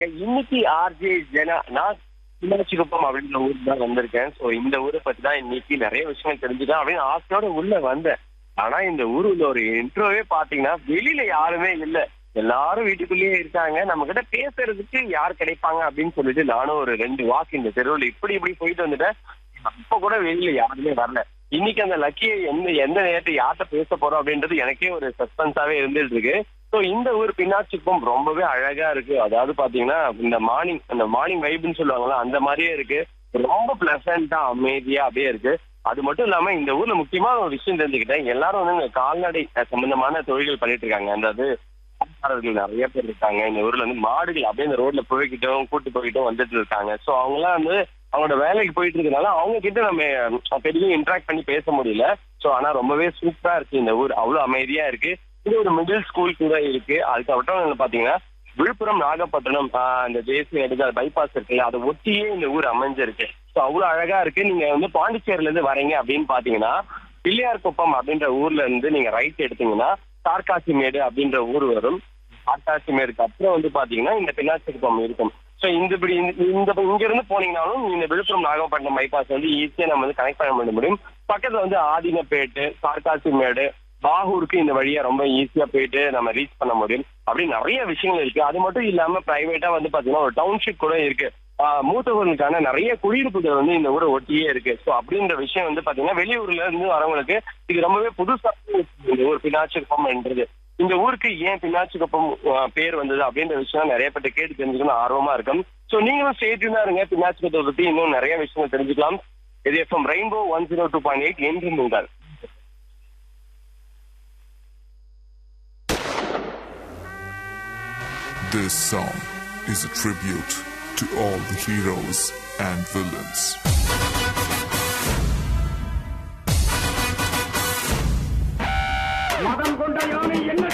இன்னைக்கு ஆர்ஜே ஜனா நான் சின்னாச்சிக்குப்பம் அப்படின்ற ஊருக்கு தான் வந்திருக்கேன் சோ இந்த ஊரை பத்தி தான் இன்னைக்கு நிறைய விஷயங்கள் தெரிஞ்சுக்கலாம் அப்படின்னு ஆசையோட உள்ள வந்தேன் ஆனா இந்த ஊர் உள்ள ஒரு இன்ட்ரோவே பாத்தீங்கன்னா வெளியில யாருமே இல்ல எல்லாரும் வீட்டுக்குள்ளேயே இருக்காங்க நம்ம கிட்ட பேசுறதுக்கு யார் கிடைப்பாங்க அப்படின்னு சொல்லிட்டு நானும் ஒரு ரெண்டு வாக்கு இந்த தெருவில் இப்படி இப்படி போயிட்டு வந்துட்டேன் அப்ப கூட வெளியில யாருமே வரல இன்னைக்கு அந்த லக்கியை எந்த எந்த நேரத்தை யார்கிட்ட பேச போறோம் அப்படின்றது எனக்கே ஒரு சஸ்பென்ஸாவே இருந்துட்டு இருக்கு ஸோ இந்த ஊர் பின்னாச்சிக்கும் ரொம்பவே அழகா இருக்கு அதாவது பாத்தீங்கன்னா இந்த மார்னிங் அந்த மார்னிங் வைப்னு சொல்லுவாங்கல்ல அந்த மாதிரியே இருக்கு ரொம்ப பிளசண்டா அமைதியா அப்படியே இருக்கு அது மட்டும் இல்லாம இந்த ஊர்ல முக்கியமான ஒரு விஷயம் தெரிஞ்சுக்கிட்டேன் எல்லாரும் வந்து இந்த கால்நடை அஹ், சம்பந்தமான தொழில்கள் பண்ணிட்டு இருக்காங்க அதாவது ஆட்காரர்கள் நிறைய பேர் இருக்காங்க இந்த ஊர்ல வந்து மாடுகள் அப்படியே இந்த ரோட்ல போய்கிட்டும் கூட்டு போய்கிட்டும் வந்துட்டு இருக்காங்க சோ அவங்க எல்லாம் வந்து அவங்களோட வேலைக்கு போயிட்டு இருக்கனால அவங்க கிட்ட நம்ம அஹ், பெரிய இன்டராக்ட் பண்ணி பேச முடியல சோ ஆனா ரொம்பவே சூப்பரா இருக்கு இந்த ஊர் அவ்வளவு அமைதியா இருக்கு இது ஒரு மிடில் ஸ்கூல் கூட இருக்கு அதுக்கப்புறம் பாத்தீங்கன்னா விழுப்புரம் நாகப்பட்டினம் ஆஹ், இந்த தேசிய நெடுஞ்சாலை பைபாஸ் இருக்குல்ல அதை ஒட்டியே இந்த ஊர் அமைஞ்சிருக்கு ஸோ அவ்வளவு அழகா இருக்கு நீங்க வந்து பாண்டிச்சேரியில இருந்து வரீங்க அப்படின்னு பாத்தீங்கன்னா பிள்ளையார் குப்பம் அப்படின்ற ஊர்ல இருந்து நீங்க ரைட் எடுத்தீங்கன்னா தார்காசிமேடு அப்படின்ற ஊர் வரும் தார்காசிமேடுக்கு அப்புறம் வந்து பாத்தீங்கன்னா இந்த பிள்ளாச்சி குப்பம் இருக்கும் ஸோ இந்த இப்படி இந்த இந்த- இங்க இருந்து போனீங்கனாலும் இந்த விழுப்புரம் நாகப்பட்டினம் பைபாஸ் வந்து ஈஸியா நம்ம வந்து கனெக்ட் பண்ண முடியும் பக்கத்துல வந்து ஆதினப்பேட்டு தார்காசிமேடு பாகூருக்கு இந்த வழியா ரொம்ப ஈஸியா போயிட்டு நம்ம ரீச் பண்ண முடியும் அப்படி நிறைய விஷயங்கள் இருக்கு அது மட்டும் இல்லாம பிரைவேட்டா வந்து பாத்தீங்கன்னா ஒரு டவுன்ஷிப் கூட இருக்கு ஆஹ் மூத்தவர்களுக்கான நிறைய குடியிருப்புகள் வந்து இந்த ஊரை ஒட்டியே இருக்கு ஸோ அப்படின்ற விஷயம் வந்து பாத்தீங்கன்னா வெளியூர்ல இருந்து வரவங்களுக்கு இது ரொம்பவே புதுசா இருக்கு இந்த ஊர் பினாச்சிக்குப்பம் என்றது இந்த ஊருக்கு ஏன் பின்னாச்சிக்குப்பம் ஆஹ், பேர் வந்தது அப்படின்ற விஷயம் நிறைய பேர் கேட்டு தெரிஞ்சுக்கணும் ஆர்வமா இருக்கும் ஸோ நீங்களும் ஸ்டேட்யூனா இருங்க பின்னாச்சிக்குப்பத்தை பத்தி இன்னும் நிறைய விஷயங்கள் தெரிஞ்சுக்கலாம் இது FM Rainbow one zero two point eight என்று உங்கள் This song is a tribute to all the heroes and villains. மதம் கொண்ட யானை என்ன